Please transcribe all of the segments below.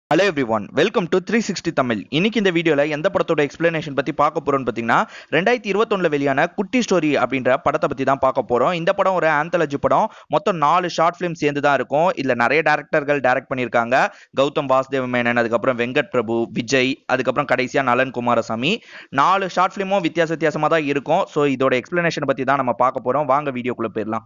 hello everyone welcome to three sixty Tamil இன்னைக்கு இந்த வீடியோவில் எந்த படத்தோட எக்ஸ்பிளனேஷன் பற்றி பார்க்க போகிறோம்னு பார்த்தீங்கன்னா ரெண்டாயிரத்தி இருபத்தொன்னில் வெளியான குட்டி ஸ்டோரி அப்படின்ற படத்தை பற்றி தான் பார்க்க போகிறோம் இந்த படம் ஒரு ஆந்தாலஜி படம் மொத்தம் நாலு ஷார்ட் ஃபிலிம் சேர்ந்து தான் இருக்கும் இதில் நிறைய டேரக்டர்கள் டைரக்ட் பண்ணியிருக்காங்க கௌதம் வாசுதேவ மேனன் அதுக்கப்புறம் வெங்கட் பிரபு விஜய் அதுக்கப்புறம் கடைசியாக நலன் குமாரசாமி நாலு ஷார்ட் ஃபிலிமும் வித்தியாச வித்தியாசமாக தான் இருக்கும் ஸோ இதோட எக்ஸ்பிளனேஷன் பற்றி தான் நம்ம பார்க்க போகிறோம் வாங்க வீடியோக்குள்ளே போயிடலாம்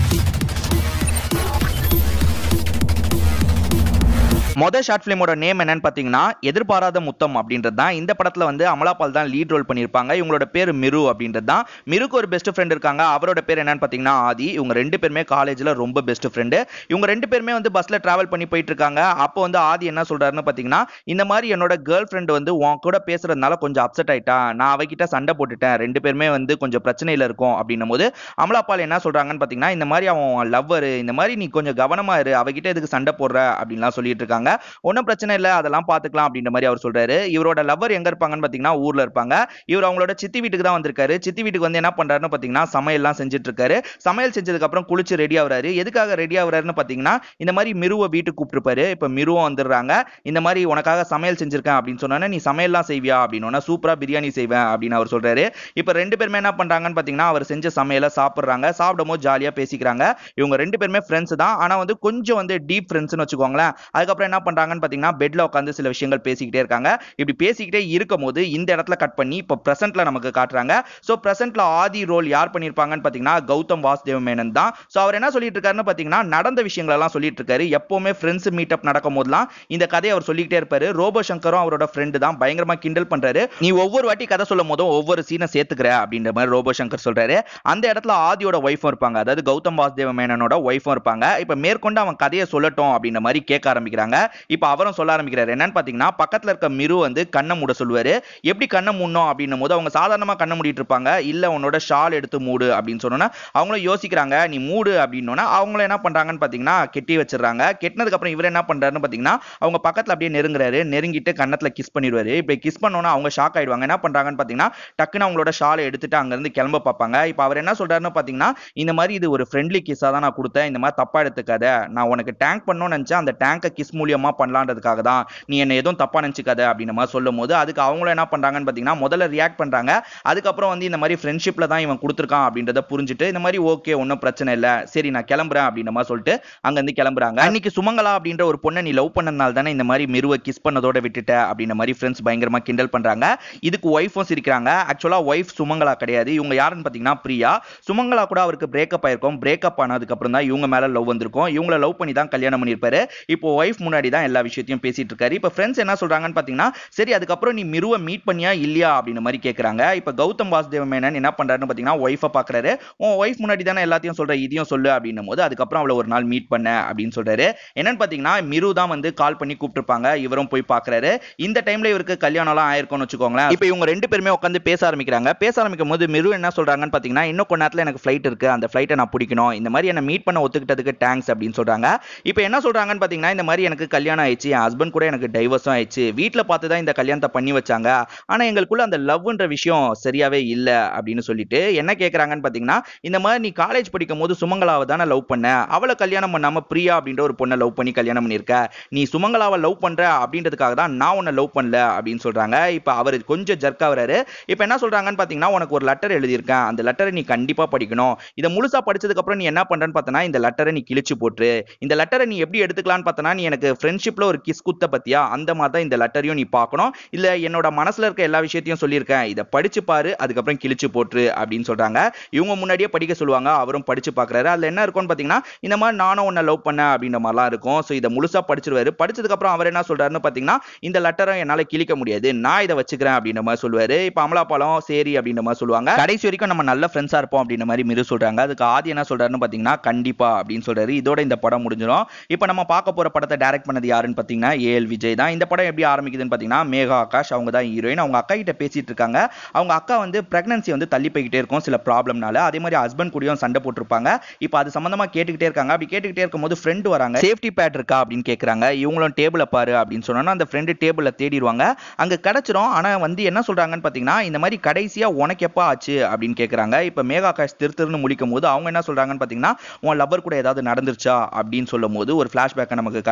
மொதல் ஷார்ட் ஃபிலிமோட நேம் என்னன்னு பார்த்தீங்கன்னா எதிர்பாராத முத்தம் அப்படின்றது தான் இந்த படத்தில் வந்து அமலாபால் தான் லீட் ரோல் பண்ணியிருப்பாங்க இவங்களோட பேர் மிரு அப்படின்றது தான் மிருக்கு ஒரு பெஸ்ட் ஃப்ரெண்ட் இருக்காங்க அவரோட பேர் என்னன்னு பார்த்தீங்கன்னா ஆதி இவங்க ரெண்டு பேருமே காலேஜில் ரொம்ப பெஸ்ட் ஃப்ரெண்டு இவங்க ரெண்டு பேருமே வந்து பஸ்ஸில் ட்ராவல் பண்ணி போயிட்டு இருக்காங்க அப்போ வந்து ஆதி என்ன சொல்றாருன்னு பார்த்தீங்கன்னா இந்த மாதிரி என்னோட கேர்ள் ஃப்ரெண்டு வந்து உன் கூட பேசுறதுனால கொஞ்சம் அப்செட் ஆயிட்டா நான் அவகிட்ட சண்டை போட்டுட்டேன் ரெண்டு பேருமே வந்து கொஞ்சம் பிரச்சனையில் இருக்கும் அப்படின்னும் போது அமலாபால் என்ன சொல்றாங்கன்னு பார்த்தீங்கன்னா இந்த மாதிரி அவன் லவ்வர் இந்த மாதிரி நீ கொஞ்சம் கவனமா இரு அவகிட்ட எதுக்கு சண்டை போடுற அப்படின்லாம் சொல்லிட்டு இருக்காங்க ஒன்றும் பிரச்சனை இல்லை அதெல்லாம் பார்த்துக்கலாம் அப்படின்ற மாதிரி அவர் சொல்றாரு இவரோட லவ்வர் எங்க இருப்பாங்கன்னு பார்த்தீங்கன்னா ஊர்ல இருப்பாங்க இவர் அவங்களோட சித்தி வீட்டுக்கு தான் வந்திருக்காரு சித்தி வீட்டுக்கு வந்து என்ன பண்றாருன்னு பார்த்தீங்கன்னா சமையல்லாம் செஞ்சுட்டு இருக்காரு சமையல் செஞ்சதுக்கு அப்புறம் குளிச்சு ரெடி ஆகுறாரு எதுக்காக ரெடி ஆகுறாருன்னு பார்த்தீங்கன்னா இந்த மாதிரி மிருவை வீட்டுக்கு கூப்பிட்டுருப்பாரு இப்போ மிருவும் வந்துடுறாங்க இந்த மாதிரி உனக்காக சமையல் செஞ்சிருக்கேன் அப்படின்னு சொன்னோன்னே நீ சமையல்லாம் செய்வியா அப்படின்னு சூப்பரா பிரியாணி செய்வேன் அப்படின்னு அவர் சொல்றாரு இப்போ ரெண்டு பேருமே என்ன பண்றாங்கன்னு பார்த்தீங்கன்னா அவர் செஞ்ச சமையலை சாப்பிட்றாங்க சாப்பிடும் போது ஜாலியாக பேசிக்கிறாங்க இவங்க ரெண்டு பேருமே ஃப்ரெண்ட்ஸ் தான் ஆனால் வந்து கொஞ்சம் வந்து டீப் ஃப்ரெண்ட்ஸ்னு வச்சுக்கோங்களேன் அதுக்கப்புறம் என்ன பண்றாங்கன்னு பார்த்தீங்கன்னா பெட்ல உட்காந்து சில விஷயங்கள் பேசிக்கிட்டே இருக்காங்க இப்படி பேசிக்கிட்டே இருக்கும் போது இந்த இடத்துல கட் பண்ணி இப்போ பிரசன்ட்ல நமக்கு காட்டுறாங்க ஸோ பிரசன்ட்ல ஆதி ரோல் யார் பண்ணியிருப்பாங்கன்னு பார்த்தீங்கன்னா கௌதம் வாசுதேவ மேனன் தான் ஸோ அவர் என்ன சொல்லிட்டு இருக்காருன்னு பார்த்தீங்கன்னா நடந்த விஷயங்களெல்லாம் சொல்லிட்டு இருக்காரு எப்பவுமே ஃப்ரெண்ட்ஸ் மீட்டப் நடக்கும் போதெல்லாம் இந்த கதையை அவர் சொல்லிக்கிட்டே இருப்பாரு ரோபோ சங்கரும் அவரோட ஃப்ரெண்டு தான் பயங்கரமா கிண்டல் பண்றாரு நீ ஒவ்வொரு வாட்டி கதை சொல்லும் போதும் ஒவ்வொரு சீனை சேர்த்துக்கிற அப்படின்ற மாதிரி ரோபோ சங்கர் சொல்றாரு அந்த இடத்துல ஆதியோட ஒய்ஃபும் இருப்பாங்க அதாவது கௌதம் வாசுதேவ மேனனோட ஒய்ஃபும் இருப்பாங்க இப்போ மேற்கொண்டு அவன் கதையை சொல்லட்டும் அப்படின்ற மாதிரி கேட்க ஆரம்பிக்கிறாங்க இப்போ அவரும் சொல்ல ஆரம்பிக்கிறாரு என்னன்னு பார்த்தீங்கன்னா பக்கத்தில் இருக்க மிரு வந்து கண்ணை மூட சொல்லுவாரு எப்படி கண்ணை மூடணும் அப்படின்னும் போது அவங்க சாதாரணமாக கண்ணை மூடிட்டு இருப்பாங்க இல்லை உன்னோட ஷால் எடுத்து மூடு அப்படின்னு சொன்னோன்னா அவங்களும் யோசிக்கிறாங்க நீ மூடு அப்படின்னோன்னா அவங்களும் என்ன பண்ணுறாங்கன்னு பார்த்தீங்கன்னா கெட்டி வச்சிடுறாங்க கெட்டினதுக்கப்புறம் இவர் என்ன பண்ணுறாருன்னு பார்த்தீங்கன்னா அவங்க பக்கத்தில் அப்படியே நெருங்குறாரு நெருங்கிட்டு கன்னத்தில் கிஸ் பண்ணிடுவாரு இப்போ கிஸ் பண்ணோன்னா அவங்க ஷாக் ஆயிடுவாங்க என்ன பண்ணுறாங்கன்னு பார்த்தீங்கன்னா டக்குன்னு அவங்களோட ஷாலை எடுத்துட்டு அங்கேருந்து கிளம்ப பார்ப்பாங்க இப்போ அவர் என்ன சொல்றாருன்னு பார்த்தீங்கன்னா இந்த மாதிரி இது ஒரு ஃப்ரெண்ட்லி கிஸ்ஸாக தான் நான் கொடுத்தேன் இந்த மாதிரி தப்பா எடுத்துக்காத நான் உனக்கு டேங்க் பண்ணணும்னு நினச்சேன் அந்த டேங்கை கிஸ் மூலியமா பண்ணலான்றதுக்காக தான் நீ என்ன எதுவும் தப்பா நினச்சிக்காத அப்படின்ற மாதிரி சொல்லும் போது அதுக்கு அவங்களும் என்ன பண்றாங்கன்னு பார்த்தீங்கன்னா முதல்ல ரியாக்ட் பண்றாங்க அதுக்கப்புறம் வந்து இந்த மாதிரி ஃப்ரெண்ட்ஷிப்ல தான் இவன் கொடுத்துருக்கான் அப்படின்றத புரிஞ்சுட்டு இந்த மாதிரி ஓகே ஒன்றும் பிரச்சனை இல்லை சரி நான் கிளம்புறேன் அப்படின்ற மாதிரி சொல்லிட்டு அங்கேருந்து கிளம்புறாங்க அன்னைக்கு சுமங்கலா அப்படின்ற ஒரு பொண்ணை நீ லவ் பண்ணனால தானே இந்த மாதிரி மிருவை கிஸ் பண்ணதோட விட்டுட்ட அப்படின்ற மாதிரி ஃப்ரெண்ட்ஸ் பயங்கரமா கிண்டல் பண்றாங்க இதுக்கு ஒய்ஃபும் சிரிக்கிறாங்க ஆக்சுவலா ஒய்ஃப் சுமங்கலா கிடையாது இவங்க யாருன்னு பார்த்தீங்கன்னா பிரியா சுமங்கலா கூட அவருக்கு பிரேக்கப் ஆயிருக்கும் பிரேக்கப் ஆனதுக்கு அப்புறம் தான் இவங்க மேல லவ் வந்திருக்கும் இவங்கள லவ் பண்ணி தான் கல்யாணம் பண்ணியிருப்பாரு இப்போ ஒய்ஃப் முன்னாடி தான் எல்லா விஷயத்தையும் பேசிட்டு இருக்காரு இப்போ ஃப்ரெண்ட்ஸ் என்ன சொல்றாங்கன்னு பார்த்தீங்கன்னா சரி அதுக்கப்புறம் நீ மிருவை மீட் பண்ணியா இல்லையா அப்படின்ற மாதிரி கேட்குறாங்க இப்போ கௌதம் வாசுதேவ மேனன் என்ன பண்றாருன்னு பார்த்தீங்கன்னா ஒய்ஃபை பார்க்குறாரு உன் ஒய்ஃப் முன்னாடி தானே எல்லாத்தையும் சொல்ற இதையும் சொல்லு அப்படின்னும் போது அதுக்கப்புறம் அவளை ஒரு நாள் மீட் பண்ண அப்படின்னு சொல்றாரு என்னன்னு பார்த்தீங்கன்னா மிரு தான் வந்து கால் பண்ணி கூப்பிட்டுருப்பாங்க இவரும் போய் பார்க்குறாரு இந்த டைம்ல இவருக்கு கல்யாணம்லாம் ஆயிருக்கும்னு வச்சுக்கோங்களேன் இப்போ இவங்க ரெண்டு பேருமே உட்காந்து பேச ஆரம்பிக்கிறாங்க பேச ஆரம்பிக்கும் போது மிரு என்ன சொல்றாங்கன்னு பார்த்தீங்கன்னா இன்னும் கொஞ்ச நேரத்தில் எனக்கு ஃப்ளைட் இருக்கு அந்த ஃப்ளைட்டை நான் பிடிக்கணும் இந்த மாதிரி என்ன மீட் பண்ண ஒத்துக்கிட்டதுக்கு தேங்க்ஸ் அப்படின்னு சொல்றாங்க இப்போ என்ன சொல்றாங்கன்னு பார்த்தீங்கன்னா இந்த மாதிரி எனக்கு கல்யாணம் ஆயிடுச்சு என் ஹஸ்பண்ட் கூட எனக்கு டைவர்ஸும் ஆயிடுச்சு வீட்டில் பார்த்து தான் இந்த கல்யாணத்தை பண்ணி வச்சாங்க ஆனால் எங்களுக்குள்ள அந்த லவ்ன்ற விஷயம் சரியாவே இல்லை அப்படின்னு சொல்லிட்டு என்ன கேட்குறாங்கன்னு பார்த்தீங்கன்னா இந்த மாதிரி நீ காலேஜ் படிக்கும் போது சுமங்கலாவை தானே லவ் பண்ண அவளை கல்யாணம் பண்ணாம பிரியா அப்படின்ற ஒரு பொண்ணை லவ் பண்ணி கல்யாணம் பண்ணியிருக்க நீ சுமங்கலாவை லவ் பண்ற அப்படின்றதுக்காக தான் நான் உன்னை லவ் பண்ணல அப்படின்னு சொல்றாங்க இப்போ அவர் கொஞ்சம் ஜர்க் ஆகுறாரு இப்போ என்ன சொல்றாங்கன்னு பார்த்தீங்கன்னா உனக்கு ஒரு லெட்டர் எழுதியிருக்கேன் அந்த லெட்டரை நீ கண்டிப்பாக படிக்கணும் இதை முழுசா படிச்சதுக்கு அப்புறம் நீ என்ன பண்றன்னு பார்த்தனா இந்த லெட்டரை நீ கிழிச்சு போட்டுரு இந்த லெட்டரை நீ எப்படி எடுத்துக்கலாம்னு பார்த்தனா நீ எனக்கு ஃப்ரெண்ட்ஷிப்ல ஒரு கிஸ் குத்த பத்தியா அந்த மாதிரி தான் இந்த லெட்டரையும் நீ பார்க்கணும் இல்ல என்னோட மனசுல இருக்க எல்லா விஷயத்தையும் சொல்லியிருக்கேன் இதை படிச்சு பாரு அதுக்கப்புறம் கிழிச்சு போட்டுரு அப்படின்னு சொல்றாங்க இவங்க முன்னாடியே படிக்க சொல்லுவாங்க அவரும் படிச்சு பார்க்கறாரு அதுல என்ன இருக்கும்னு பார்த்தீங்கன்னா இந்த மாதிரி நானும் உன்னை லவ் பண்ணேன் அப்படின்ற மாதிரிலாம் இருக்கும் ஸோ இதை முழுசா படிச்சிருவாரு படிச்சதுக்கு அப்புறம் அவர் என்ன சொல்றாருன்னு பார்த்தீங்கன்னா இந்த லெட்டரை என்னால கிழிக்க முடியாது நான் இதை வச்சுக்கிறேன் அப்படின்ற மாதிரி சொல்லுவாரு இப்போ அமலாபாலம் சரி அப்படின்ற மாதிரி சொல்லுவாங்க கடைசி வரைக்கும் நம்ம நல்ல ஃப்ரெண்ட்ஸா இருப்போம் அப்படின்ற மாதிரி மிரு சொல்றாங்க அதுக்கு ஆதி என்ன சொல்றாருன்னு பார்த்தீங்கன்னா கண்டிப்பா அப்படின்னு சொல்றாரு இதோட இந்த படம் முடிஞ்சிடும் இப்போ நம்ம பார்க்க போற படத்தை டைரக்ட் பண்ணது யாருன்னு பார்த்தீங்கன்னா ஏஎல் விஜய் தான் இந்த படம் எப்படி ஆரம்பிக்குதுன்னு பார்த்தீங்கன்னா மேகா ஆகாஷ் அவங்க தான் ஹீரோயின் அவங்க அக்கா கிட்ட பேசிட்டு இருக்காங்க அவங்க அக்கா வந்து பிரெக்னன்சி வந்து தள்ளி போய்கிட்டே இருக்கும் சில ப்ராப்ளம்னால அதே மாதிரி ஹஸ்பண்ட் கூடயும் சண்டை போட்டிருப்பாங்க இப்போ அது சம்பந்தமா கேட்டுக்கிட்டே இருக்காங்க அப்படி கேட்டுக்கிட்டே இருக்கும்போது ஃப்ரெண்டு வராங்க சேஃப்டி பேட் இருக்கா அப்படின்னு கேட்குறாங்க இவங்களும் டேபிளை பாரு அப்படின்னு சொன்னோன்னா அந்த ஃப்ரெண்டு டேபிளில் தேடிடுவாங்க அங்கே கிடைச்சிரும் ஆனால் வந்து என்ன சொல்றாங்கன்னு பார்த்தீங்கன்னா இந்த மாதிரி கடைசியா உனக்கு எப்போ ஆச்சு அப்படின்னு கேட்குறாங்க இப்போ மேகா ஆகாஷ் திரு திருன்னு முழிக்கும் போது அவங்க என்ன சொல்றாங்கன்னு பார்த்தீங்கன்னா உன் லவர் கூட ஏதாவது நடந்துருச்சா அப்படின்னு சொல்லும் போது ஒரு ஃப்ளாஷ்பேக்கை நமக்கு காட்டுறாங்க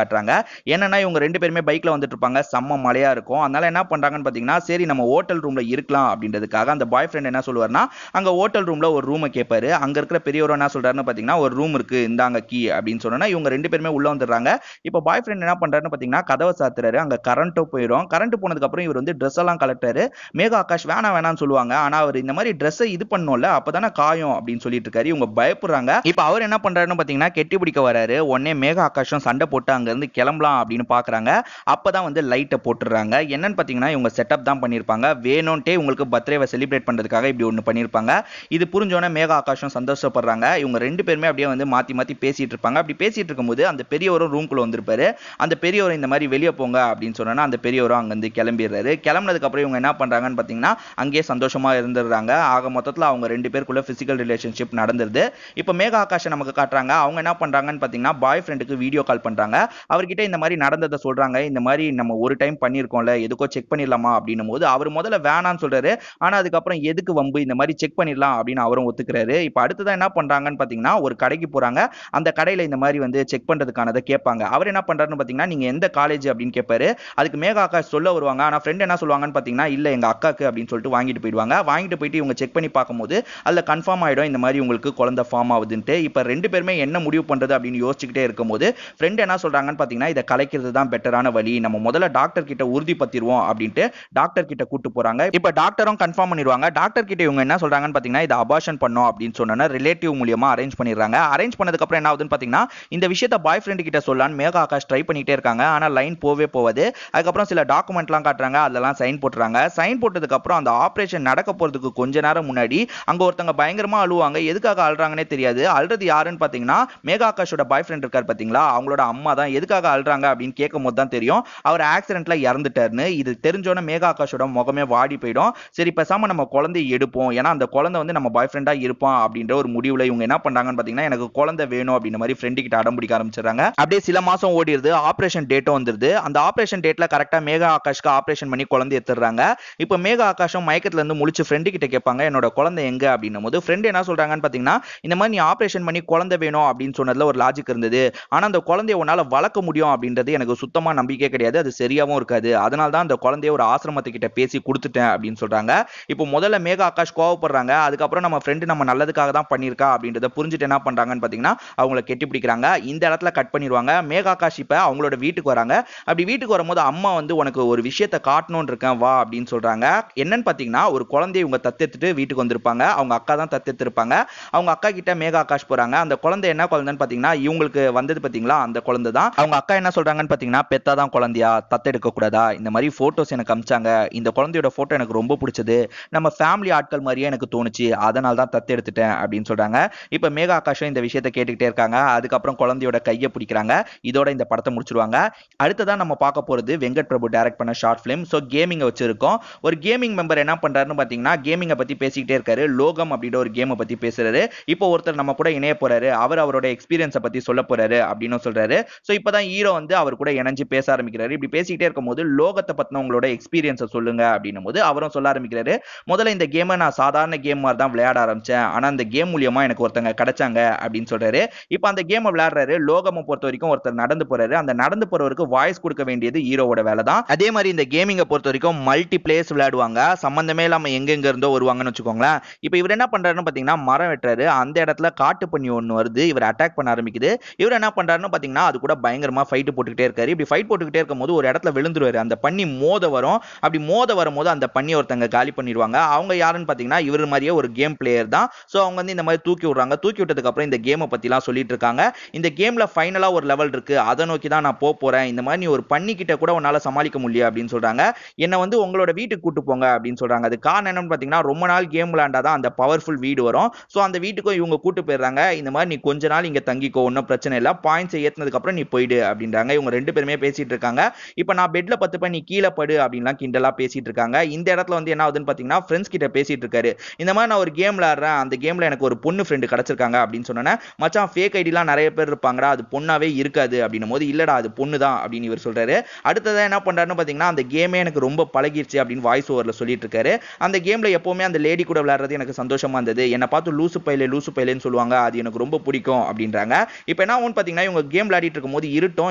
என்னன்னா இவங்க ரெண்டு பேருமே பைக்ல வந்துட்டு இருப்பாங்க செம்ம மழையா இருக்கும் அதனால என்ன பண்றாங்கன்னு பாத்தீங்கன்னா சரி நம்ம ஹோட்டல் ரூம்ல இருக்கலாம் அப்படின்றதுக்காக அந்த பாய் ஃப்ரெண்ட் என்ன சொல்லுவாருன்னா அங்க ஹோட்டல் ரூம்ல ஒரு ரூமை கேட்பாரு அங்க இருக்கிற பெரியவர் என்ன சொல்றாருன்னு பாத்தீங்கன்னா ஒரு ரூம் இருக்கு இந்தாங்க கீ அப்படின்னு சொன்னா இவங்க ரெண்டு பேருமே உள்ள வந்துடுறாங்க இப்போ பாய் ஃப்ரெண்ட் என்ன பண்றாருன்னு பாத்தீங்கன்னா கதவை சாத்துறாரு அங்க கரண்ட்டும் போயிடும் கரண்ட் போனதுக்கு அப்புறம் இவர் வந்து ட்ரெஸ் எல்லாம் கலெக்டாரு மேகா ஆகாஷ் வேணாம் வேணாம்னு சொல்லுவாங்க ஆனா அவர் இந்த மாதிரி ட்ரெஸ்ஸை இது பண்ணோம்ல அப்பதானே காயம் அப்படின்னு சொல்லிட்டு இருக்காரு இவங்க பயப்படுறாங்க இப்போ அவர் என்ன பண்றாருன்னு பாத்தீங்கன்னா கெட்டி பிடிக்க வராரு உடனே மேகா ஆகாஷம் சண்டை போட்டு அங்க இருந்து கிளம்பலாம் அப்படின்னு பாக்குறாங்க அப்பதான் வந்து லைட்டை போட்டுடுறாங்க என்னன்னு பாத்தீங்கன்னா இவங்க செட்டப் தான் பண்ணிருப்பாங்க வேணும்ட்டே உங்களுக்கு பர்த்டேவை செலிப்ரேட் பண்றதுக்காக இப்படி ஒன்று பண்ணிருப்பாங்க இது புரிஞ்சோன்னே மேகா ஆகாஷம் சந்தோஷப்படுறாங்க இவங்க ரெண்டு பேருமே அப்படியே வந்து மாத்தி மாத்தி பேசிட்டு இருப்பாங்க அப்படி பேசிட்டு இருக்கும்போது அந்த பெரியவரும் ரூம்குள்ள வந்திருப்பாரு அந்த பெரியவர் இந்த மாதிரி வெளியே போங்க அப்படின்னு சொன்னா அந்த பெரியவரும் அங்கிருந்து கிளம்பிடுறாரு கிளம்புனதுக்கு அப்புறம் இவங்க என்ன பண்றாங்கன்னு பாத்தீங்கன்னா அங்கேயே சந்தோஷமா இருந்துடுறாங்க ஆக மொத்தத்துல அவங்க ரெண்டு பேருக்குள்ள பிசிக்கல் ரிலேஷன்ஷிப் நடந்துருது இப்போ மேகா ஆகாஷை நமக்கு காட்டுறாங்க அவங்க என்ன பண்றாங்கன்னு பாத்தீங்கன்னா பாய் ஃப்ரெண்டுக்கு வீடியோ கால் பண்றாங்க அவர்கிட்ட இந்த மாதிரி நடந்ததை சொல்றாங்க இந்த மாதிரி நம்ம ஒரு டைம் பண்ணியிருக்கோம்ல எதுக்கோ செக் பண்ணிடலாமா அப்படின்னும் போது அவர் முதல்ல வேணான்னு சொல்றாரு ஆனா அதுக்கப்புறம் எதுக்கு வம்பு இந்த மாதிரி செக் பண்ணிடலாம் அப்படின்னு அவரும் ஒத்துக்கிறாரு இப்போ அடுத்ததான் என்ன பண்றாங்கன்னு பாத்தீங்கன்னா ஒரு கடைக்கு போறாங்க அந்த கடையில இந்த மாதிரி வந்து செக் பண்றதுக்கானதை கேட்பாங்க அவர் என்ன பண்றாருன்னு பாத்தீங்கன்னா நீங்க எந்த காலேஜ் அப்படின்னு கேட்பாரு அதுக்கு மேகா ஆகாஷ் சொல்ல வருவாங்க ஆனா ஃப்ரெண்ட் என்ன சொல்லுவாங்கன்னு பாத்தீங்கன்னா இல்ல எங்க அக்காக்கு அப்படின்னு சொல்லிட்டு வாங்கிட்டு போயிடுவாங்க வாங்கிட்டு போயிட்டு இவங்க செக் பண்ணி பார்க்கும்போது அதுல கன்ஃபார்ம் ஆயிடும் இந்த மாதிரி உங்களுக்கு குழந்தை ஃபார்ம் ஆகுதுன்ட்டு இப்போ ரெண்டு பேருமே என்ன முடிவு பண்றது அப்படின்னு யோசிச்சுக்கிட்டே இருக்கும்போது ஃப்ரெண்ட் என்ன சொல்றாங்கன்னு பாத்தீங்கன்னா இதை கலைக்கிறது தான் பெட்டரான வழி நம்ம முதல்ல டாக்டர் கிட்ட உறுதிப்படுத்திடுவோம் அப்படின்ட்டு டாக்டர் கிட்ட கூட்டு போறாங்க இப்போ டாக்டரும் கன்ஃபார்ம் பண்ணிடுவாங்க டாக்டர் கிட்ட இவங்க என்ன சொல்றாங்கன்னு பாத்தீங்கன்னா இதை அபார்ஷன் பண்ணோம் அப்படின்னு சொன்னா ரிலேட்டிவ் மூலியமா அரேஞ்ச் பண்ணிடுறாங்க அரேஞ்ச் பண்ணதுக்கு அப்புறம் என்ன ஆகுதுன்னு பாத்தீங்கன்னா இந்த விஷயத்த பாய் ஃப்ரெண்ட் கிட்ட சொல்லலான்னு மேகா ஆகாஷ் ட்ரை பண்ணிட்டே இருக்காங்க ஆனா லைன் போவே போவாது அதுக்கப்புறம் சில டாக்குமெண்ட்லாம் காட்டுறாங்க அதெல்லாம் சைன் போட்டுறாங்க சைன் போட்டதுக்கு அப்புறம் அந்த ஆபரேஷன் நடக்க போறதுக்கு கொஞ்ச நேரம் முன்னாடி அங்க ஒருத்தங்க பயங்கரமா அழுவாங்க எதுக்காக அழுறாங்கன்னே தெரியாது அழுறது யாருன்னு பாத்தீங்கன்னா மேகா ஆகாஷோட பாய் ஃப்ரெண்ட் இருக்காரு பாத்தீங்களா அவங்களோட அம்மா தான் எதுக்காக அழுறாங்க அப்படின்னு கேட்கும் போது தான் தெரியும் அவர் ஆக்சிடென்ட்ல இறந்துட்டாருன்னு இது தெரிஞ்சோன்னே மேகா ஆகாஷோட முகமே வாடி போயிடும் சரி பேசாம நம்ம குழந்தைய எடுப்போம் ஏன்னா அந்த குழந்தை வந்து நம்ம பாய் ஃப்ரெண்டா இருப்பான் அப்படின்ற ஒரு முடிவுல இவங்க என்ன பண்றாங்கன்னு பாத்தீங்கன்னா எனக்கு குழந்தை வேணும் அப்படின்ற மாதிரி ஃப்ரெண்டு கிட்ட அடம் பிடிக்க ஆரம்பிச்சிடுறாங்க அப்படியே சில மாசம் ஓடிடுது ஆபரேஷன் டேட்டும் வந்துருது அந்த ஆபரேஷன் டேட்ல கரெக்டா மேகா ஆகாஷ்க்கு ஆபரேஷன் பண்ணி குழந்தை எடுத்துடுறாங்க இப்போ மேகா ஆகாஷம் மயக்கத்துல இருந்து முழிச்சு ஃப்ரெண்டு கிட்ட கேட்பாங்க என்னோட குழந்தை எங்க அப்படின்னும் போது ஃப்ரெண்டு என்ன சொல்றாங்கன்னு பாத்தீங்கன்னா இந்த மாதிரி நீ ஆபரேஷன் பண்ணி குழந்தை வேணும் அப்படின்னு சொன்னதுல ஒரு லாஜிக் இருந்தது ஆனா அந்த குழந்தைய உன்னால வளர்க்க முடியும் அப்படின்றது எனக்கு சுத்தமா நம்பிக்கை கிடையாது அது சரியாவும் இருக்காது அதனால தான் அந்த குழந்தைய ஒரு ஆசிரமத்துக்கிட்ட பேசி கொடுத்துட்டேன் அப்படின்னு சொல்றாங்க இப்போ முதல்ல மேகா ஆகாஷ் கோவப்படுறாங்க அதுக்கப்புறம் நம்ம ஃப்ரெண்டு நம்ம நல்லதுக்காக தான் பண்ணியிருக்கா அப்படின்றத புரிஞ்சுட்டு என்ன பண்றாங்கன்னு பாத்தீங்கன்னா அவங்கள கெட்டி பிடிக்கிறாங்க இந்த இடத்துல கட் பண்ணிடுவாங்க மேகா ஆகாஷ் இப்ப அவங்களோட வீட்டுக்கு வராங்க அப்படி வீட்டுக்கு வரும்போது அம்மா வந்து உனக்கு ஒரு விஷயத்த காட்டணும்னு இருக்கேன் வா அப்படின்னு சொல்றாங்க என்னன்னு பாத்தீங்கன்னா ஒரு குழந்தைய இவங்க தத்தெடுத்துட்டு வீட்டுக்கு வந்திருப்பாங்க அவங்க அக்கா தான் தத்தெடுத்திருப்பாங்க அவங்க அக்கா கிட்ட மேகா ஆகாஷ் போறாங்க அந்த குழந்தை என்ன குழந்தைன்னு பாத்தீங்கன்னா இவங்களுக்கு வந்தது பாத்தீங்களா அந்த குழந்தை தான் அவங்க அக்கா என்ன சொல்றாங்கன்னு பாத்தீங்கன்னா பெத்தாதான் குழந்தையா தத்தெடுக்க கூடாதா இந்த மாதிரி போட்டோஸ் எனக்கு அமிச்சாங்க இந்த குழந்தையோட போட்டோ எனக்கு ரொம்ப பிடிச்சது நம்ம ஃபேமிலி ஆட்கள் மாதிரியே எனக்கு தோணுச்சு அதனால தான் தத்தெடுத்துட்டேன் அப்படின்னு சொல்றாங்க இப்ப மேகா ஆகாஷம் இந்த விஷயத்த கேட்டுக்கிட்டே இருக்காங்க அதுக்கப்புறம் குழந்தையோட கையை பிடிக்கிறாங்க இதோட இந்த படத்தை முடிச்சிருவாங்க அடுத்ததான் நம்ம பார்க்க போறது வெங்கட் பிரபு டைரக்ட் பண்ண ஷார்ட் ஃபிலிம் ஸோ கேமிங்கை வச்சிருக்கோம் ஒரு கேமிங் மெம்பர் என்ன பண்றாருன்னு பாத்தீங்கன்னா கேமிங்கை பத்தி பேசிக்கிட்டே இருக்காரு லோகம் அப்படின்ற ஒரு கேமை பத்தி பேசுறாரு இப்போ ஒருத்தர் நம்ம கூட இணைய போறாரு அவர் அவரோட எக்ஸ்பீரியன்ஸை பத்தி சொல்ல போறாரு அப்படின்னு சொல்றாரு ஸோ இப்பதான் ஹீரோ வந்து அவர் கூட இணைஞ்சு பேச ஆரம்பிக்கிறாரு இப்படி பேசிக்கிட்டே இருக்கும்போது லோகத்தை பத்தின உங்களோட எக்ஸ்பீரியன்ஸை சொல்லுங்க அப்படின்னும் போது அவரும் சொல்ல ஆரம்பிக்கிறாரு முதல்ல இந்த கேமை நான் சாதாரண கேம் மாதிரி தான் விளையாட ஆரம்பிச்சேன் ஆனா அந்த கேம் மூலியமா எனக்கு ஒருத்தங்க கிடைச்சாங்க அப்படின்னு சொல்றாரு இப்போ அந்த கேமை விளையாடுறாரு லோகமை பொறுத்த வரைக்கும் ஒருத்தர் நடந்து போறாரு அந்த நடந்து போறவருக்கு வாய்ஸ் கொடுக்க வேண்டியது ஹீரோவோட வேலை தான் அதே மாதிரி இந்த கேமிங்கை பொறுத்த வரைக்கும் மல்டி பிளேஸ் விளையாடுவாங்க சம்பந்தமே இல்லாம எங்கெங்க இருந்தோ வருவாங்கன்னு வச்சுக்கோங்களேன் இப்போ இவர் என்ன பண்றாருன்னு பாத்தீங்கன்னா மரம் வெட்டுறாரு அந்த இடத்துல காட்டு பண்ணி ஒன்று வருது இவர் அட்டாக் பண்ண ஆரம்பிக்குது இவர் என்ன பண்றாருன்னு பாத்தீங்கன்னா அது கூட பயங்கரமா ஃபைட் போட்டுக்கிட்டே இருக்காரு இப்படி ஃபைட் போட்டுக்கிட்டே இருக்கும்போது ஒரு இடத்துல விழுந்துருவாரு அந்த பண்ணி மோத வரும் அப்படி மோத வரும்போது அந்த பண்ணி ஒருத்தங்க காலி பண்ணிடுவாங்க அவங்க யாருன்னு பாத்தீங்கன்னா இவர் மாதிரியே ஒரு கேம் பிளேயர் தான் ஸோ அவங்க வந்து இந்த மாதிரி தூக்கி விடுறாங்க தூக்கி விட்டதுக்கு அப்புறம் இந்த கேமை பத்திலாம் சொல்லிட்டு இருக்காங்க இந்த கேம்ல ஃபைனலா ஒரு லெவல் இருக்கு அதை நோக்கி தான் நான் போக போறேன் இந்த மாதிரி நீ ஒரு பண்ணிக்கிட்ட கூட உன்னால சமாளிக்க முடியும் அப்படின்னு சொல்றாங்க என்ன வந்து உங்களோட வீட்டுக்கு கூட்டு போங்க அப்படின்னு சொல்றாங்க அது காரணம் என்னன்னு பாத்தீங்கன்னா ரொம்ப நாள் கேம் விளையாண்டாதான் அந்த பவர்ஃபுல் வீடு வரும் ஸோ அந்த வீட்டுக்கும் இவங்க கூட்டு போயிடுறாங்க இந்த மாதிரி நீ கொஞ்ச நாள் இங்க தங்கிக்கோ ஒன்றும் பிரச்சனை இல்லை பாயிண்ட்ஸ் ஏத்துனதுக்கு அப்புறம் நீ போயிடு அப்படின்றாங்க இவங்க ரெண்டு பேருமே பேசிட்டு இருக்காங்க இப்போ நான் பெட்ல பத்துப்பேன் நீ கீழே படு அப்படின்லாம் கிண்டலா பேசிட்டு இருக்காங்க இந்த இடத்துல வந்து என்ன ஆகுதுன்னு பாத்தீங்கன்னா ஃப்ரெண்ட்ஸ் கிட்ட பேசிட்டு இருக்காரு இந்த மாதிரி நான் ஒரு கேம் விளையாடுறேன் அந்த கேம்ல எனக்கு ஒரு பொண்ணு ஃப்ரெண்டு கிடைச்சிருக்காங்க அப்படின்னு சொன்னேன் மச்சான் ஃபேக் ஐடிலாம் நிறைய பேர் இருப்பாங்கடா அது பொண்ணாவே இருக்காது அப்படின்னும் போது இல்லடா அது பொண்ணு தான் அப்படின்னு இவர் சொல்றாரு அடுத்ததான் என்ன பண்றாருன்னு பாத்தீங்கன்னா அந்த கேமே எனக்கு ரொம்ப பழகிருச்சு அப்படின்னு வாய்ஸ் ஓவர்ல சொல்லிட்டு இருக்காரு அந்த கேம்ல எப்பவுமே அந்த லேடி கூட விளையாடுறது எனக்கு சந்தோஷமா இருந்தது என்னை பார்த்து லூசு பையிலே லூசு பையிலேன்னு சொல்லுவாங்க அது எனக்கு ரொம்ப பிடிக்கும் அப்படின்றாங்க இப்போ என்ன ஆகும் பாத்தீங்கன்னா இவங்க கேம் விளையாடிட்டு இருக்கும்போது இருட்டும்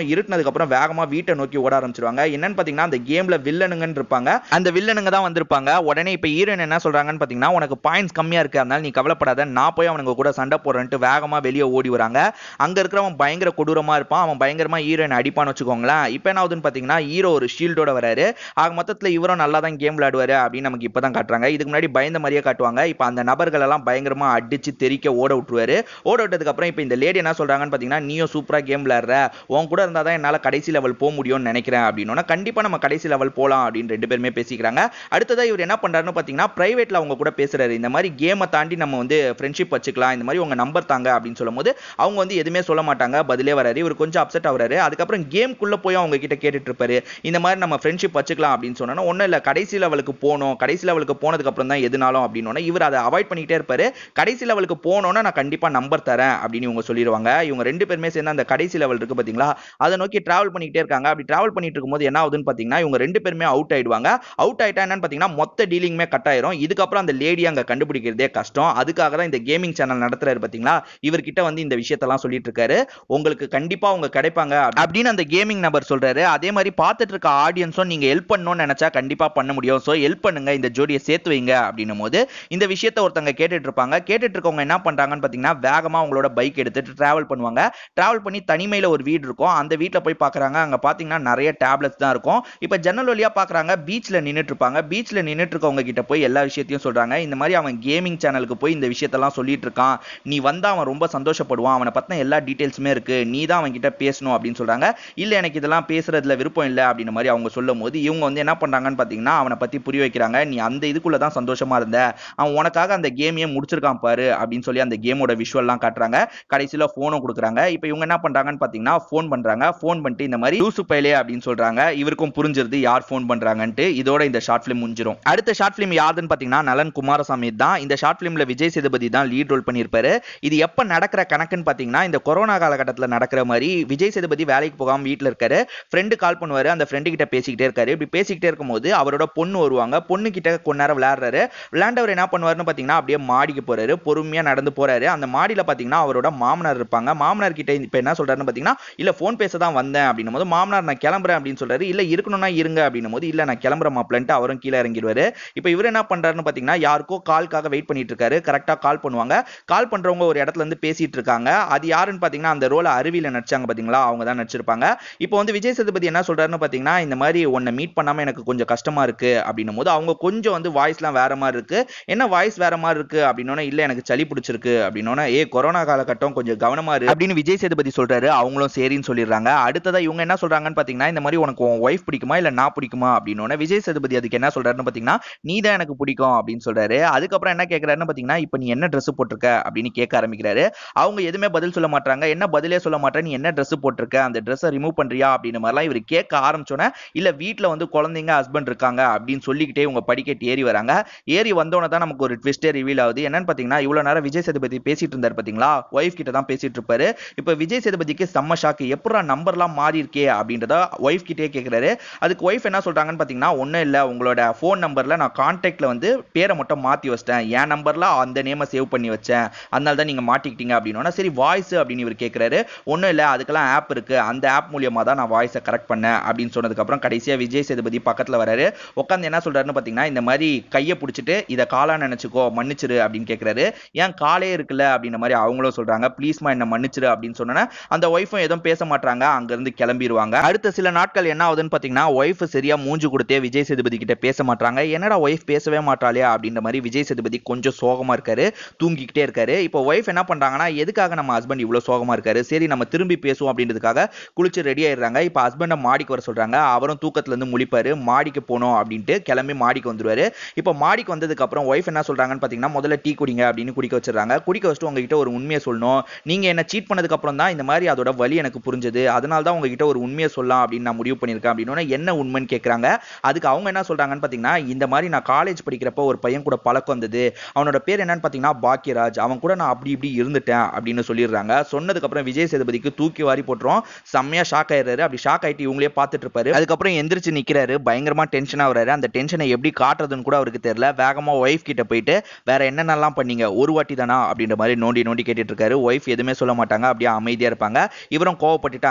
அதுக்கப்புறம் இருட்டினதுக்கு அப்புறம் வேகமா வீட்டை நோக்கி ஓட ஆரம்பிச்சிருவாங்க என்னன்னு பாத்தீங்கன்னா அந்த கேம்ல வில்லனுங்கன்னு இருப்பாங்க அந்த வில்லனுங்க தான் வந்திருப்பாங்க உடனே இப்ப ஹீரோயின் என்ன சொல்றாங்கன்னு பாத்தீங்கன்னா உனக்கு பாயிண்ட்ஸ் கம்மியா இருக்கு அதனால நீ கவலைப்படாத நான் போய் அவனுங்க கூட சண்டை போடுறேன்ட்டு வேகமா வெளியே ஓடி வராங்க அங்க இருக்கிறவன் பயங்கர கொடூரமா இருப்பான் அவன் பயங்கரமா ஹீரோயின் அடிப்பான்னு வச்சுக்கோங்களேன் இப்போ என்ன ஆகுதுன்னு பாத்தீங்கன்னா ஹீரோ ஒரு ஷீல்டோட வராரு ஆக மொத்தத்துல இவரும் நல்லா தான் கேம் விளையாடுவாரு அப்படின்னு நமக்கு இப்பதான் காட்டுறாங்க இதுக்கு முன்னாடி பயந்த மாதிரியே காட்டுவாங்க இப்போ அந்த நபர்கள் எல்லாம் பயங்கரமா அடிச்சு தெறிக்க ஓட விட்டுருவாரு ஓட விட்டதுக்கு அப்புறம் இப்போ இந்த லேடி என்ன சொல்றாங்கன்னு பாத்தீங்கன்னா நீயும் சூப்பரா கேம் விளையாடுற உன் கூட இருந்தா தான் என்னால கடைசி லெவல் போக முடியும்னு நினைக்கிறேன் அப்படின்னா கண்டிப்பா நம்ம கடைசி லெவல் போலாம் அப்படின்னு ரெண்டு பேருமே பேசிக்கிறாங்க அடுத்ததா இவர் என்ன பண்றாருன்னு பாத்தீங்கன்னா பிரைவேட்ல அவங்க கூட பேசுறாரு இந்த மாதிரி கேமை தாண்டி நம்ம வந்து ஃப்ரெண்ட்ஷிப் வச்சுக்கலாம் இந்த மாதிரி உங்க நம்பர் தாங்க அப்படின்னு சொல்லும்போது அவங்க வந்து எதுவுமே சொல்ல மாட்டாங்க பதிலே வராரு இவர் கொஞ்சம் அப்செட் ஆகுறாரு அதுக்கப்புறம் கேம்குள்ள போய் அவங்க கிட்ட கேட்டுட்டு இருப்பாரு இந்த மாதிரி நம்ம ஃப்ரெண்ட்ஷிப் வச்சுக்கலாம் அப்படின்னு சொன்னா ஒன்றும் இல்லை கடைசி லெவலுக்கு போகணும் கடைசி லெவலுக்கு போனதுக்கு அப்புறம் தான் எதுனாலும் அப்படின்னு இவர் அதை அவாய்ட் பண்ணிக்கிட்டே இருப்பாரு கடைசி லெவலுக்கு போனோன்னா நான் கண்டிப்பா நம்பர் தரேன் அப்படின்னு இவங்க சொல்லிடுவாங்க இவங்க ரெண்டு பேருமே சேர்ந்து அந்த கடைசி லெவல் இருக்கு பாத்தீங்களா அதை நோக்கி டிராவல் பண்ணிக்கிட்டே இருக்காங்க அப்படி டிராவல் பண்ணிட்டு இருக்கும்போது என்ன ஆகுதுன்னு பாத்தீங்கன்னா இவங்க ரெண்டு பேருமே அவுட் ஆயிடுவாங்க அவுட் ஆயிட்டா என்னன்னு பாத்தீங்கன்னா மொத்த டீலிங்குமே கட் ஆயிரும் இதுக்கப்புறம் அந்த லேடி அங்க கண்டுபிடிக்கிறதே கஷ்டம் அதுக்காக தான் இந்த கேமிங் சேனல் நடத்துறாரு பாத்தீங்களா இவர்கிட்ட வந்து இந்த விஷயத்தெல்லாம் சொல்லிட்டு இருக்காரு உங்களுக்கு கண்டிப்பா அவங்க கிடைப்பாங்க அப்படின்னு அந்த கேமிங் நபர் சொல்றாரு அதே மாதிரி பார்த்துட்டு இருக்க ஆடியன்ஸும் நீங்க ஹெல்ப் பண்ணணும்னு நினைச்சா கண்டிப்பா பண்ண முடியும் ஸோ ஹெல்ப் பண்ணுங்க இந்த ஜோடியை சேர்த்து வைங்க அப்படின்னும் போது இந்த விஷயத்த ஒருத்தங்க கேட்டுட்டு இருப்பாங்க கேட்டுட்டு இருக்கவங்க என்ன பண்றாங்கன்னு பாத்தீங்கன்னா வேகமா அவங்களோட பைக் எடுத்துட்டு டிராவல் பண்ணுவாங்க டிராவல் பண்ணி தனிமையில ஒரு வீடு இருக்கும் அந்த வீட்டில் போய் பார்க்கறாங்க அங்க பாத்தீங்கன்னா நிறைய டேப்லெட்ஸ் தான் இருக்கும் இப்போ ஜன்னல் வழியா பார்க்கறாங்க பீச்ல நின்னுட்டு இருப்பாங்க பீச்ல நின்னுட்டு இருக்கவங்க கிட்ட போய் எல்லா விஷயத்தையும் சொல்றாங்க இந்த மாதிரி அவன் கேமிங் சேனலுக்கு போய் இந்த விஷயத்தெல்லாம் சொல்லிட்டு இருக்கான் நீ வந்தா அவன் ரொம்ப சந்தோஷப்படுவான் அவனை பத்தின எல்லா டீடைல்ஸுமே இருக்கு நீ தான் அவன் கிட்ட பேசணும் அப்படின்னு சொல்றாங்க இல்ல எனக்கு இதெல்லாம் பேசுறதுல விருப்பம் இல்லை அப்படின்னு மாதிரி அவங்க சொல்லும் போது இவங்க வந்து என்ன பண்றாங்கன்னு பாத்தீங்கன்னா அவனை பத்தி புரிய வைக்கிறாங்க நீ அந்த இதுக்குள்ள தான் சந்தோஷமா இருந்த அவன் உனக்காக அந்த கேமையே முடிச்சிருக்கான் பாரு அப்படின்னு சொல்லி அந்த கேமோட விஷுவல்லாம் காட்டுறாங்க கடைசியில போனும் கொடுக்குறாங்க இப்போ இவங்க என்ன பண்றாங்கன்னு பாத்தீங்கன்னா ஃபோன் பண்றாங்க ஃபோன் பண்ணிட்டு இந்த மாதிரி லூசு பையலே அப்படின்னு சொல்றாங்க இவருக்கும் புரிஞ்சிருது யார் ஃபோன் பண்றாங்கன்ட்டு இதோட இந்த ஷார்ட் ஃபிலிம் முடிஞ்சிரும் அடுத்த ஷார்ட் ஃபிலிம் யாருன்னு பாத்தீங்கன்னா நலன் குமாரசாமி தான் இந்த ஷார்ட் ஃபிலிம்ல விஜய் சேதுபதி தான் லீட் ரோல் பண்ணியிருப்பாரு இது எப்ப நடக்கிற கணக்குன்னு பாத்தீங்கன்னா இந்த கொரோனா காலகட்டத்துல நடக்கிற மாதிரி விஜய் சேதுபதி வேலைக்கு போகாம வீட்ல இருக்காரு ஃப்ரெண்டு கால் பண்ணுவாரு அந்த ஃப்ரெண்டு கிட்ட பேசிக்கிட்டே இருக்காரு இப்படி பேசிக்கிட்டே இருக்கும்போது அவரோட பொண்ணு வருவாங்க பொண்ணு கிட்ட கொஞ்ச நேரம் விளையாடுறாரு விளையாண்டவர் என்ன பண்ணுவாருன்னு பாத்தீங்கன்னா அப்படியே மாடிக்கு போறாரு பொறுமையா நடந்து போறாரு அந்த மாடியில பாத்தீங்கன்னா அவரோட மாமனார் இருப்பாங்க மாமனார் கிட்ட இப்ப என்ன சொல்றாருன்னு பாத்தீங்கன்னா இல்ல ஃபோன் பேச தான் வந்தேன் அப்படின்னும் போது மாமனார் நான் கிளம்புறேன் அப்படின்னு சொல்றாரு இல்ல இருக்கணும்னா இருங்க அப்படின்னும் போது இல்ல நான் கிளம்புறேன் மாப்பிளன்ட்டு அவரும் கீழே இறங்கிடுவாரு இப்போ இவர் என்ன பண்றாருன்னு பாத்தீங்கன்னா யாருக்கோ கால்க்காக வெயிட் பண்ணிட்டு இருக்காரு கரெக்டா கால் பண்ணுவாங்க கால் பண்றவங்க ஒரு இடத்துல இருந்து பேசிட்டு இருக்காங்க அது யாருன்னு பாத்தீங்கன்னா அந்த ரோல அருவியில நடிச்சாங்க பாத்தீங்களா அவங்க தான் நடிச்சிருப்பாங்க இப்போ வந்து விஜய் சேதுபதி என்ன சொல்றாருன்னு பாத்தீங்கன்னா இந்த மாதிரி உன்னை மீட் பண்ணாம எனக்கு கொஞ்சம் கஷ்டமா இருக்கு அப்படின்னும் போது அவங்க கொஞ்சம் வந்து வாய்ஸ்லாம் வேற மாதிரி இருக்கு என்ன வாய்ஸ் வேற மாதிரி இருக்கு அப்படின்னோட இல்ல எனக்கு சளி பிடிச்சிருக்கு அப்படின்னோட ஏ கொரோனா காலகட்டம் கொஞ்சம் கவனமா இரு அப்படின்னு விஜய் சேதுபதி சொல்றாரு அவங்களும் சரின்னு சொல்லிடுறாங்க அடுத்ததா இவங்க என்ன சொல்றாங்கன்னு பாத்தீங்கன்னா இந்த மாதிரி உனக்கு உன் ஒய்ஃப் பிடிக்குமா இல்ல நான் பிடிக்குமா அப்படின்னோட விஜய் சேதுபதி அதுக்கு என்ன சொல்றாருன்னு பாத்தீங்கன்னா நீ தான் எனக்கு பிடிக்கும் அப்படின்னு சொல்றாரு அதுக்கப்புறம் என்ன கேக்குறாருன்னு பாத்தீங்கன்னா இப்போ நீ என்ன Dress போட்டிருக்க அப்படின்னு கேட்க ஆரம்பிக்கிறாரு அவங்க எதுவுமே பதில் சொல்ல மாட்டாங்க என்ன பதிலே சொல்ல மாட்டேன் நீ என்ன Dress போட்டிருக்க அந்த ட்ரெஸ்ஸை ரிமூவ் பண்றியா அப்படின்னு மாதிரிலாம் இவர் கேட்க ஆரம்பிச்சோன்னே இல்ல வீட்ல வந்து குழந்தைங்க ஹஸ்பண்ட் இருக்காங்க அப்படின்னு சொல்லிக்கிட்டே இவங்க படிக்கட்டு ஏறி வராங்க ஏறி வந்தோன்னே தான் நமக்கு ஒரு ட்விஸ்டே ரிவீல் ஆகுது என்னன்னு பாத்தீங்கன்னா இவ்வளவு நேரம் விஜய் சேதுபதி பேசிட்டு இருந்தாரு பாத்தீங்களா ஒய்ஃப் கிட்ட தான் பேசிட்டு இருப்பாரு இப்போ விஜய் சேதுபதிக்கு செம்ம ஷாக்கு எப்படா நம்பர்லாம் மாறி இருக்கே அப்படின்றத ஒய்ஃப் கிட்டே கேட்கிறாரு அதுக்கு ஒய்ஃப் என்ன சொல்றாங்கன்னு பாத்தீங்கன்னா ஒன்றும் இல்லை உங்களோட ஃபோன் நம்பர்ல நான் கான்டாக்ட்ல வந்து பேரை மட்டும் மாத்தி வச்சிட்டேன் என் நம்பர்ல அந்த நேமை சேவ் பண்ணி வச்சேன் அதனால தான் நீங்க மாட்டிக்கிட்டீங்க அப்படின்னா சரி வாய்ஸ் அப்படின்னு இவர் கேட்கிறாரு ஒன்றும் இல்லை அதுக்கெல்லாம் ஆப் இருக்கு அந்த ஆப் மூலியமா தான் நான் வாய்ஸை கரெக்ட் பண்ணேன் அப்படின்னு சொன்னதுக்கப்புறம் கடைசியா விஜய் சேதுபதி பக்கத்துல வராரு உட்காந்து என்ன சொல்றாருன்னு பாத்தீங்கன்னா இந்த மாதிரி கையை பிடிச்சிட்டு இதை காலா நினைச்சுக்கோ மன்னிச்சிரு அப்படின்னு கேட்கிறாரு ஏன் காலே இருக்குல்ல அப்படின்ற மாதிரி அவங்களும் சொல்றாங்க ப்ளீஸ்மா என்ன மன்னிச்சிரு அப்படின்னு சொன்னோன்னே அந்த ஒய்ஃபும் எதுவும் பேச மாட்டாங்க அங்கிருந்து கிளம்பிடுவாங்க அடுத்த சில நாட்கள் என்ன ஆகுதுன்னு பாத்தீங்கன்னா ஒய்ஃப் சரியா மூஞ்சி கொடுத்தே விஜய் சேதுபதி கிட்ட பேச மாட்டாங்க என்னடா ஒய்ஃப் பேசவே மாட்டாளே அப்படின்ற மாதிரி விஜய் சேதுபதி கொஞ்சம் சோகமா இருக்காரு தூங்கிக்கிட்டே இருக்காரு இப்போ ஒய்ஃப் என்ன பண்றாங்கன்னா எதுக்காக நம்ம ஹஸ்பண்ட் இவ்வளவு சோகமா இருக்காரு சரி நம்ம திரும்பி பேசுவோம் அப்படின்றதுக்காக குளிச்சு ரெடி ஆயிடுறாங்க இப்போ ஹஸ்பண்டை மாடிக்கு வர சொல்றாங்க அவரும் தூக்கத்துல இருந்து முழிப்பாரு மாடிக்கு போனோம் அப்படின்ட்டு கிளம்பி மாடிக்கு வந்துருவாரு இப்போ மாடிக்கு வந்ததுக்கு அப்புறம் ஒய்ஃப் என்ன சொல்றாங்கன்னு பாத்தீங்கன்னா முதல்ல டீ குடிங்க அப்படின்னு குடிக்க வச்சிடறாங்க குடிக்க வச்சுட்டு உங்ககிட்ட ஒரு உண்மையை சொல்லணும் நீங்க என்ன சீட் பண்ணதுக்கு அப்புறம் தான் இந்த மாதிரி அதோட வலி எனக்கு புரிஞ்சது அதனால தான் உங்ககிட்ட ஒரு உண்மையை சொல்லலாம் அப்படின்னு நான் முடிவு பண்ணியிருக்கேன் அப்படின்னு என்ன உண்மைன்னு கேட்குறாங்க அதுக்கு அவங்க என்ன சொல்றாங்கன்னு பாத்தீங்கன்னா இந்த மாதிரி நான் காலேஜ் படிக்கிறப்ப ஒரு பையன் கூட பழக்கம் வந்தது அவனோட பேர் என்னன்னு பாத்தீங்கன்னா பாக்கியராஜ் அவன் கூட நான் அப்படி இப்படி இருந்துட்டேன் அப்படின்னு சொல்லிடுறாங்க சொன்னதுக்கு அப்புறம் விஜய் சேதுபதிக்கு தூக்கி வாரி போட்டுரும் செம்மையா ஷாக் ஆயிடுறாரு அப்படி ஷாக் ஆயிட்டு இவங்களே பார்த்துட்டு இருப்பாரு அதுக்கப்புறம் எந்திரிச்சு நிக்கிறாரு பயங்கரமா டென்ஷன் ஆகுறாரு அந்த டென்ஷனை எப்படி காட்டுறதுன்னு கூட அவருக்கு தெரியல வேகமா ஒய்ஃப் கிட்ட போயிட்டு வேற என்னென்னலாம் பண்ணீங்க ஒரு வாட்டி தானா அப்படின்ற மாதிரி நோண்டி நோண்டி கேட்டுட்டு இருக்காரு ஒய்ஃப் எதுவுமே சொல்ல மாட்டாங்க அப்படியே அமைதியா இருப்பாங்க இவரும் கோவப்பட்டுட்டு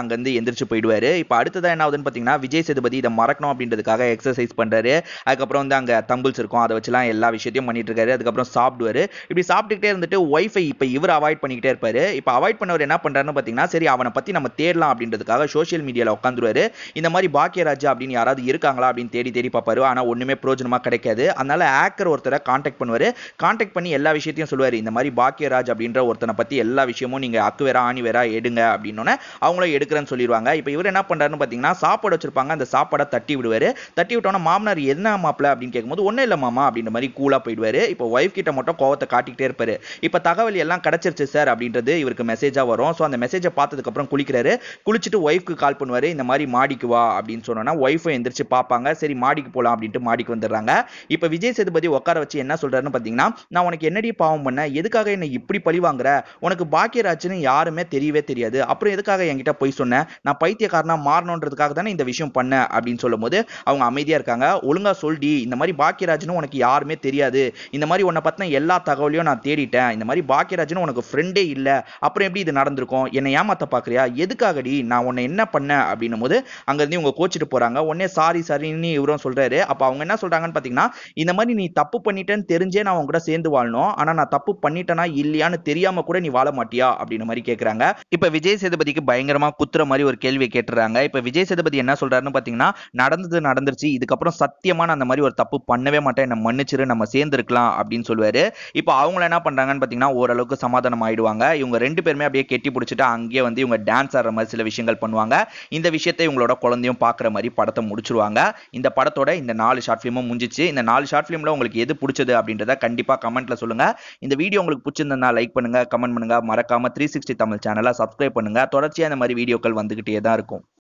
அங்கேருந்து எந்திரிச்சு போயிடுவாரு இப்போ அடுத்ததான் என்ன ஆகுதுன்னு பார்த்தீங்கன்னா விஜய் சேதுபதி இதை மறக்கணும் அப்படின்றதுக்காக எக்ஸசைஸ் பண்ணுறாரு அதுக்கப்புறம் வந்து அங்கே தம்பிள்ஸ் இருக்கும் அதை வச்சுலாம் எல்லா விஷயத்தையும் பண்ணிட்டு இருக்காரு அதுக்கப்புறம் சாப்பிடுவாரு இப்படி சாப்பிட்டுக்கிட்டே இருந்துட்டு ஒய்ஃபை இப்போ இவர் அவாய்ட் பண்ணிக்கிட்டே இருப்பாரு இப்போ அவாய்ட் பண்ணவர் என்ன பண்ணுறாருன்னு பார்த்தீங்கன்னா சரி அவனை பற்றி நம்ம தேடலாம் அப்படின்றதுக்காக சோஷியல் மீடியாவில் உட்காந்துருவாரு இந்த மாதிரி பாக்கியராஜ் அப்படின்னு யாராவது இருக்காங்களா அப்படின்னு தேடி தேடி பார்ப்பாரு ஆனால் ஒன்றுமே பிரயோஜனமாக கிடைக்காது அதனால ஆக்கர் ஒருத்தரை காண்டாக்ட் பண்ணுவார் காண்டாக்ட் பண்ணி எல்லா விஷயத்தையும் சொல்லுவார் இந்த மாதிரி பாக்கியராஜ் அப்படின்ற ஒருத்தனை பற்றி எல்லா விஷயமும் நீங்கள் அக்கு வேற ஆணி வேற எடுங்க அப்படின்னோடனே அவங்களும் எடுக்கிறேன்னு சொல்லிடுவாங்க இப்போ இவர் என்ன பண்ணுறாருன்னு பார்த்தீங்கன்னா சாப்பாடு வச்சிருப்பாங்க அந்த சாப்பாடை தட்டி விடுவார் தட்டி விட்டோன்னா மாமனார் என்ன மாப்பிள அப்படின்னு கேட்கும்போது ஒன்றும் இல்லை மாமா அப்படின்ற மாதிரி கூலாக போயிடுவார் இப்போ ஒய்ஃப் கிட்ட மட்டும் கோவத்தை காட்டிக்கிட்டே இருப்பாரு இப்போ தகவல் எல்லாம் கிடைச்சிருச்சு சார் அப்படின்றது இவருக்கு மெசேஜாக வரும் ஸோ அந்த மெசேஜை பார்த்ததுக்கப்புறம் குளிக்கிறாரு குளிச்சுட்டு ஒய்ஃப்க்கு கால் பண்ணுவார் இந்த மாதிரி மாடிக்கு வா அப்படின்னு சொன்னோன்னா ஒய்ஃபும் எந்திரிச்சு பார்ப்பாங்க சரி மாடிக்கு போகலாம் அப்படின்ட்டு மாடிக்கு வந்துடுறாங்க இப்போ விஜய் சேதுபதி உட்கார வச்சு என்ன சொல்றாருன்னு பார்த்தீங்கன்னா நான் உனக்கு என்னடி பாவம் பண்ண எதுக்காக என்னை இப்படி பழி வாங்குற உனக்கு பாக்கியராஜ்னு யாருமே தெரியவே தெரியாது அப்புறம் எதுக்காக என்கிட்ட போய் சொன்னேன் நான் பைத்தியக்காரனா மாறணுன்றதுக்காக தானே இந்த விஷயம் பண்ணேன் அப்படின்னு சொல்லும்போது அவங்க அமைதியா இருக்காங்க ஒழுங்கா சொல்டி இந்த மாதிரி பாக்கியராஜ்னு உனக்கு யாருமே தெரியாது இந்த மாதிரி உன்னை பத்தின எல்லா தகவலையும் நான் தேடிட்டேன் இந்த மாதிரி பாக்கியராஜ்னு உனக்கு ஃப்ரெண்டே இல்லை அப்புறம் எப்படி இது நடந்திருக்கும் என்னை ஏமாத்த பார்க்கறியா எதுக்காகடி நான் உன்னை என்ன பண்ணேன் அப்படின்னும் போது அங்கேருந்து இவங்க கோச்சிட்டு போறாங்க உடனே சாரி சாரின்னு இவரும் சொல்றாரு அப்போ அவங்க என்ன சொல்றாங்கன்னு பார்த்தீங்கன்னா இந்த மாதிரி நீ தப்பு பண்ணிட்டேன்னு தெரிஞ்சே நான் உங்க கூட சேர்ந்து வாழணும் ஆனா நான் தப்பு பண்ணிட்டேனா இல்லையான்னு தெரியாம கூட நீ வாழ மாட்டியா அப்படின்னு மாதிரி கேட்கறாங்க இப்ப விஜய் சேதுபதிக்கு பயங்கரமா குத்துற மாதிரி ஒரு கேள்வியை கேட்டுறாங்க இப்ப விஜய் சேதுபதி என்ன சொல்றாருன்னு பாத்தீங்கன்னா நடந்தது நடந்துருச்சு இதுக்கப்புறம் சத்தியமா நான் அந்த மாதிரி ஒரு தப்பு பண்ணவே மாட்டேன் என்ன மன்னிச்சிரு நம்ம சேர்ந்துருக்கலாம் அப்படின்னு சொல்லுவாரு இப்போ அவங்கள என்ன பண்றாங்கன்னு பாத்தீங்கன்னா ஓரளவுக்கு சமாதானம் ஆயிடுவாங்க இவங்க ரெண்டு பேருமே அப்படியே கெட்டி பிடிச்சிட்டு அங்கேயே வந்து இவங்க டான்ஸ் ஆடுற மாதிரி சில விஷயங்கள் பண்ணுவாங்க இந்த விஷயத்தை இவங்களோட குழந்தையும் பார்க்குற மாதிரி படத்தை முடிச்சிருவாங்க இந்த படத்தோட இந்த நாலு ஷார்ட் ஃபிலிமும் முடிஞ்சிச்சு இந்த நாலு ஷார்ட் ஃபிலிம்ல உங்களுக்கு எது பிடிச்சது அப்படின்றத கண்டிப்பா கமெண்ட்ல சொல்லுங்க இந்த வீடியோ உங்களுக்கு பிடிச்சிருந்தா லைக் பண்ணுங்க கமெண்ட் பண்ணுங்க மறக்காம த்ரீ சிக்ஸ்டி தமிழ் சேனலை சப்ஸ்கிரைப் பண்ணுங்க தொடர்ச்சியா இந்த மாதிரி வீடியோக்கள் வந்துகிட்டே தான் இருக்கும்